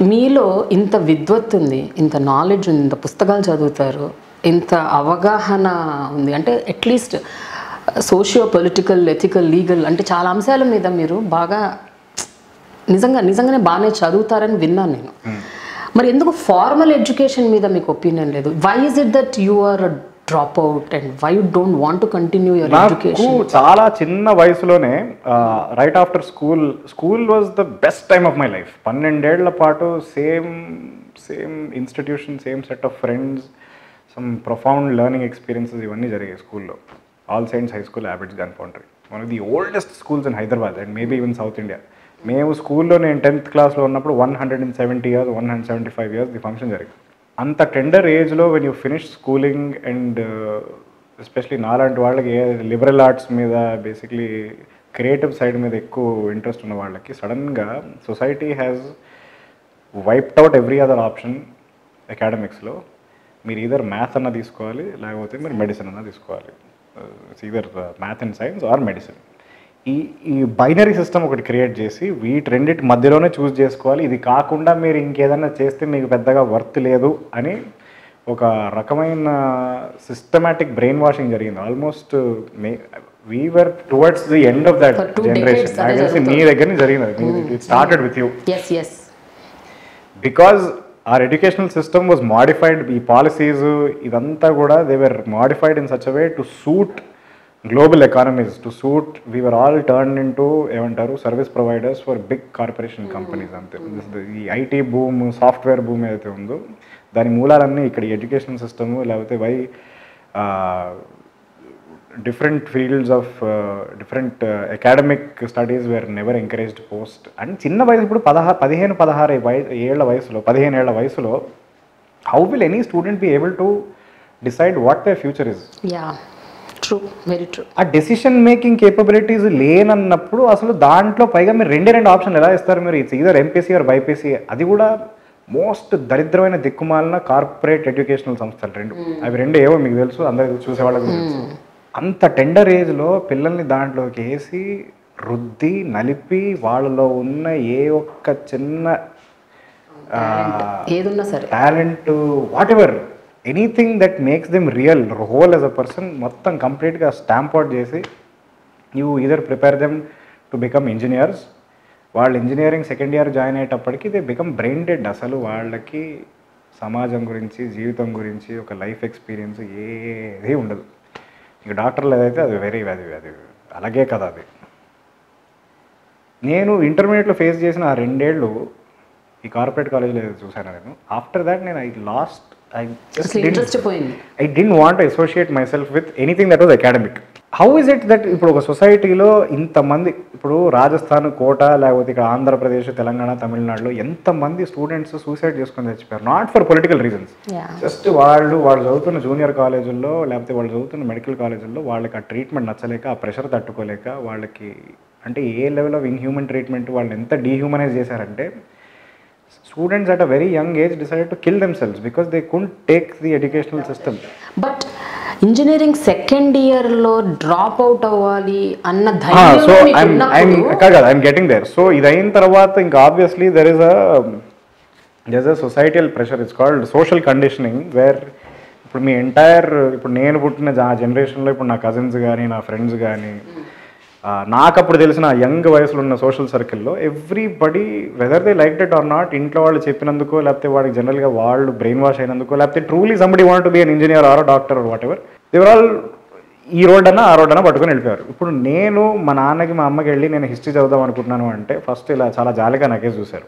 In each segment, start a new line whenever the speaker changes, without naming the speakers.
మీలో ఇంత విద్వత్ ఉంది ఇంత నాలెడ్జ్ ఉంది ఇంత పుస్తకాలు చదువుతారు ఇంత అవగాహన ఉంది అంటే at least socio political ethical legal అంటే చాలా అంశాల మీద మీరు బాగా నిజంగా నిజంగానే బాగానే చదువుతారని విన్నాను నేను మరి ఎందుకు ఫార్మల్ ఎడ్యుకేషన్ మీద మీకు ఒపీనియన్ లేదు why is it that you are drop out and why you don't want to continue your
నాకు
ఎడ్యుకేషన్
చాలా చిన్న వయసులోనే right after school school was the best time of my life పన్నెండేళ్ల పాటు same same institution same set of friends some profound learning experiences ఇవన్నీ జరిగాయి స్కూల్లో All Saints High School Abids Gunfoundry one of the oldest schools in Hyderabad and maybe even south India మేము స్కూల్లో నేను tenth క్లాస్లో ఉన్నప్పుడు one hundred and seventy years one hundred seventy five years the function జరిగింది అంత టెండర్ ఏజ్లో when you finish schooling and especially నాలాంటి వాళ్ళకి ఏ లిబరల్ ఆర్ట్స్ మీద బేసిక్లీ క్రియేటివ్ సైడ్ మీద ఎక్కువ ఇంట్రెస్ట్ ఉన్న వాళ్ళకి సడన్గా society has wiped out every other option అకాడమిక్స్లో మీరు ఈధర్ మ్యాథ్ అన్న తీసుకోవాలి లేకపోతే మీరు మెడిసిన్ అన్న తీసుకోవాలి either math and science or medicine ఈ ఈ బైనరీ సిస్టమ్ ఒకటి క్రియేట్ చేసి వీటి రెండింటి మధ్యలోనే చూస్ చేసుకోవాలి ఇది కాకుండా మీరు ఇంకేదైనా చేస్తే మీకు పెద్దగా వర్త్ లేదు అని ఒక రకమైన సిస్టమాటిక్ బ్రెయిన్ వాషింగ్ జరిగింది almost may we were towards the end of that
For two decades
generation
అదే
నాకు తెలిసి మీ దగ్గర నుంచి జరిగింది it started with U
S S
because our educational system was modified ఈ పాలసీస్ ఇదంతా కూడా they were modified in such way to suit global economies to suit we are all turn into ఏమంటారు service providers for big corporation companies అంతే ఈ IT boom software భూమి ఏదైతే ఉందో దాని మూలాలన్నీ ఇక్కడ ఎడ్యుకేషన్ సిస్టమ్ లేకపోతే why different fields of different academic studies were never encouraged post and చిన్న వయసు ఇప్పుడు పదహారు పదిహేను పదహారు వయ ఏళ్ల వయసులో పదిహేను ఏళ్ల వయసులో how will any student be able to decide what the future is
ya true very true
ఆ డెసిషన్ మేకింగ్ కేపబిలిటీస్ లేనన్నప్పుడు అసలు దాంట్లో పైగా మీరు రెండే రెండు ఆప్షన్లు ఎలా ఇస్తారు మీరు it's either MPC or BiPC అది కూడా మోస్ట్ దరిద్రమైన దిక్కుమాలిన కార్పొరేట్ ఎడ్యుకేషనల్ సంస్థలు రెండు అవి రెండు ఏవో మీకు తెలుసు అందరికి చూసేవాళ్ళకి తెలుసు అంత టెండర్ ఏజ్లో పిల్లల్ని దాంట్లోకి వేసి రుద్ది నలిపి వాళ్ళలో ఉన్న ఏ ఒక్క చిన్న
ఏదున్నా సరే
talent whatever anything that makes them real whole as a person మొత్తం కంప్లీట్గా స్టాంప్ అవుట్ చేసి you either prepare them to become engineers వాళ్ళు ఇంజనీరింగ్ సెకండ్ ఇయర్ జాయిన్ అయ్యేటప్పటికి దే బికమ్ బ్రెయిన్ డెడ్ అసలు వాళ్ళకి సమాజం గురించి జీవితం గురించి ఒక లైఫ్ ఎక్స్పీరియన్స్ ఏది ఉండదు ఇక డాక్టర్లు ఏదైతే అది వెరీ అది అది అలాగే కదా అది నేను ఇంటర్మీడియట్లో ఫేస్ చేసిన ఆ రెండేళ్ళు ఈ కార్పొరేట్ కాలేజ్లో ఏదో చూశాను నేను ఆఫ్టర్ దాట్ నేను ఐ లాస్ట్ ఐ
అసలు ఇంట్రెస్ట్ పోయింది
I didn't want associate myself with anything that was academic how is it that ఇప్పుడు ఒక సొసైటీలో ఇంతమంది ఇప్పుడు రాజస్థాన్ కోట లేకపోతే ఇక్కడ ఆంధ్రప్రదేశ్ తెలంగాణ తమిళనాడులో ఎంతమంది స్టూడెంట్స్ సూసైడ్ చేసుకొని చచ్చిపోయారు not for political reasons
ya
just వాళ్ళు వాళ్ళు చదువుతున్న జూనియర్ కాలేజీల్లో లేకపోతే వాళ్ళు చదువుతున్న మెడికల్ కాలేజీల్లో వాళ్ళకి ఆ ట్రీట్మెంట్ నచ్చలేక ఆ ప్రెషర్ తట్టుకోలేక వాళ్ళకి అంటే a level of inhuman treatment వాళ్ళు ఎంత డీహ్యూమనైజ్ చేశారంటే students at a very young age decide to kill themselves because they couldn't take the educational system
but engineering second year లో డ్రాప్ అవుట్ అవ్వాలి అన్న
so
ధైర్యం మీకు
I'm I'm
ఉన్నప్పుడు
కాదు ఐఎమ్ గెటింగ్ దేర్ సో ఇది అయిన తర్వాత ఇంకా obviously there is a there a societal pressure it's called social conditioning where ఇప్పుడు మీ ఎంటైర్ ఇప్పుడు నేను పుట్టిన జా జనరేషన్లో ఇప్పుడు నా కజిన్స్ కానీ నా ఫ్రెండ్స్ కానీ నాకు అప్పుడు తెలిసిన యంగ్ వయసులో ఉన్న సోషల్ సర్కిల్లో everybody whether they like it or not ఇంట్లో వాళ్ళు చెప్పినందుకో లేకపోతే వాడికి జనరల్గా వాళ్ళు బ్రెయిన్ వాష్ అయినందుకో లేకపోతే truly somebody want be an engineer or doctor or whatever they're all ఈ రోడ్ అన్నా ఆ రోడ్ అన్నా పట్టుకొని వెళ్ళిపోయారు ఇప్పుడు నేను మా నాన్నకి మా అమ్మకి వెళ్ళి నేను హిస్టరీ చదువుదాం అనుకుంటున్నాను అంటే ఫస్ట్ ఇలా చాలా జాలిగా నాకే చూశారు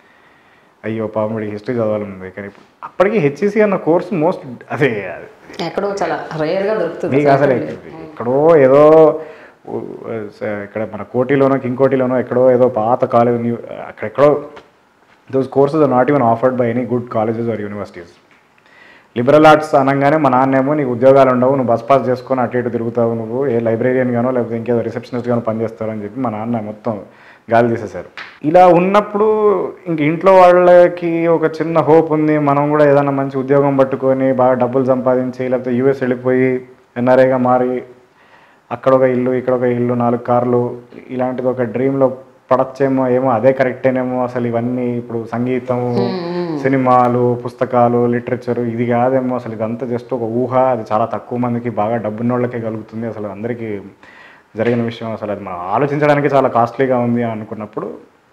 అయ్యో పాపం వీడికి హిస్టరీ చదవాలనుంది కానీ ఇప్పుడు అప్పటికి హెచ్ఈసి అన్న కోర్స్ మోస్ట్ అదే
ఎక్కడో చాలా రేర్ గా దొరుకుతుంది
మీకు అసలు ఎక్కడో ఏదో ఊ, స- ఇక్కడ మన కోటిలోనో కింగ్కోటిలోనో ఎక్కడో ఏదో పాత కాలేజ్ అక్కడెక్కడో those courses are not even offered by any good colleges or universities liberal arts అనగానే మా నాన్నేమో నీకు ఉద్యోగాలు ఉండవు నువ్వు బస్ పాస్ చేసుకొని అటు ఇటు తిరుగుతావు నువ్వు ఏ లైబ్రేరియన్ గానో లేకపోతే ఇంకేదో రిసెప్షనిస్ట్ గానో పనిచేస్తావు అని చెప్పి మా నాన్న మొత్తం గాలి తీసేశారు ఇలా ఉన్నప్పుడు ఇంక ఇంట్లో వాళ్ళకి ఒక చిన్న హోప్ ఉంది మనం కూడా ఏదైనా మంచి ఉద్యోగం పట్టుకొని బాగా డబ్బులు సంపాదించి లేకపోతే యూఎస్ వెళ్ళిపోయి ఎన్ఆర్ఐగా మారి అక్కడ ఒక ఇల్లు ఇక్కడ ఒక ఇల్లు నాలుగు కార్లు ఇలాంటిది ఒక డ్రీమ్లో పడచ్చేమో ఏమో అదే కరెక్టేనేమో అసలు ఇవన్నీ ఇప్పుడు సంగీతం సినిమాలు పుస్తకాలు లిటరేచర్ ఇది కాదేమో అసలు ఇదంతా జస్ట్ ఒక ఊహ అది చాలా తక్కువ మందికి బాగా డబ్బున్నోళ్ళకే కలుగుతుంది అసలు అందరికీ జరిగిన విషయం అసలు అది మనం ఆలోచించడానికి చాలా కాస్ట్లీగా ఉంది అనుకున్నప్పుడు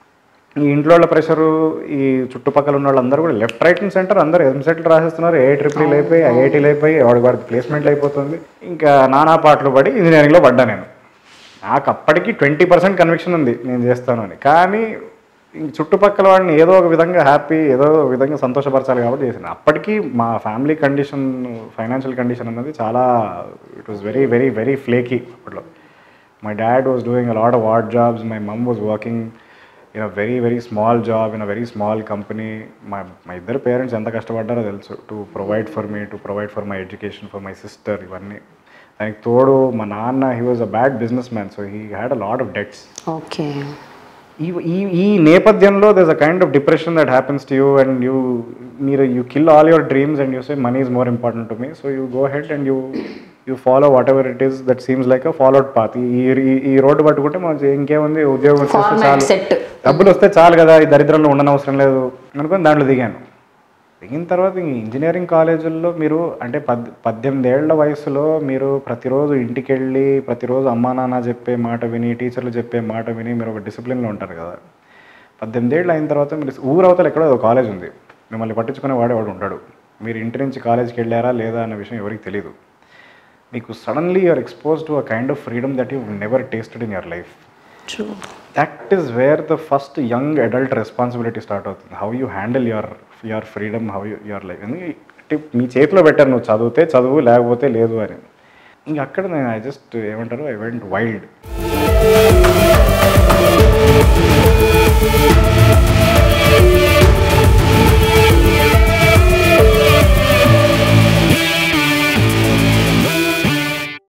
ఈ ఇంట్లో వాళ్ళ ప్రెషరు ఈ చుట్టుపక్కల ఉన్న వాళ్ళందరూ కూడా లెఫ్ట్ రైట్ అండ్ సెంటర్ అందరూ ఎంసెట్లు రాసేస్తున్నారు ఏ ట్రిపుల్ అయిపోయి ఐఐటీలు అయిపోయి వాడికి వాడికి ప్లేస్మెంట్లు అయిపోతుంది ఇంకా నానా పాటలు పడి ఇంజనీరింగ్లో పడ్డా నేను నాకు అప్పటికి ట్వంటీ పర్సెంట్ కన్విక్షన్ ఉంది నేను చేస్తాను అని కానీ ఇంక చుట్టుపక్కల వాడిని ఏదో ఒక విధంగా హ్యాపీ ఏదో ఒక విధంగా సంతోషపరచాలి కాబట్టి చేశాను అప్పటికి మా ఫ్యామిలీ కండిషన్ ఫైనాన్షియల్ కండిషన్ అన్నది చాలా it was very very very flaky అప్పట్లో my dad was doing a lot of odd jobs my mom was working in a very very small job in a very small company మా మా ఇద్దరు parents ఎంత కష్టపడ్డారో తెలుసు to provide for me to provide for my education for my sister ఇవన్నీ దానికి తోడు మా నాన్న he was a bad businessman so he had a lot of debts
okay
ఈ ఈ ఈ నేపథ్యంలో thus a kind of depression that happens to you and you మీరు you kill all your dreams and you say money is more important to me so you go ahead and you you follow whatever it is that seems like a followed path ఈ ఈ- ఈ road పట్టుకుంటే మనకి ఇంకేముంది ఉద్యోగం వచ్చేస్తే
format
చాలు
set
డబ్బులు వస్తే చాలు కదా ఈ దరిద్రంలో ఉండనవసరం లేదు అనుకుని దాంట్లో దిగాను దిగిన తర్వాత ఇంక ఇంజనీరింగ్ కాలేజీల్లో మీరు అంటే పద్ పద్దెనిమిది ఏళ్ల వయసులో మీరు ప్రతిరోజు ఇంటికి వెళ్ళి ప్రతిరోజు అమ్మా నాన్న చెప్పే మాట విని టీచర్లు చెప్పే మాట విని మీరు ఒక డిసిప్లిన్లో ఉంటారు కదా పద్దెనిమిది ఏళ్ళు అయిన తర్వాత మీరు ఊరు అవతల ఎక్కడో ఒక కాలేజ్ ఉంది మిమ్మల్ని పట్టించుకునే వాడేవాడు ఉంటాడు మీరు ఇంటి నుంచి కాలేజ్కి వెళ్ళారా లేదా అన్న విషయం ఎవరికి తెలియదు మీకు suddenly you're expose to a kind of freedom that you never tasted in your life
true
that is where the first young adult responsibility start అవుతుంది how you handle your your freedom how you your life అంటే మీ చేతిలో పెట్టాను నువ్వు చదివితే చదువు లేకపోతే లేదు అని ఇంక అక్కడ నేను ఐ జస్ట్ ఏమంటారు ఐ వెంట్ వైల్డ్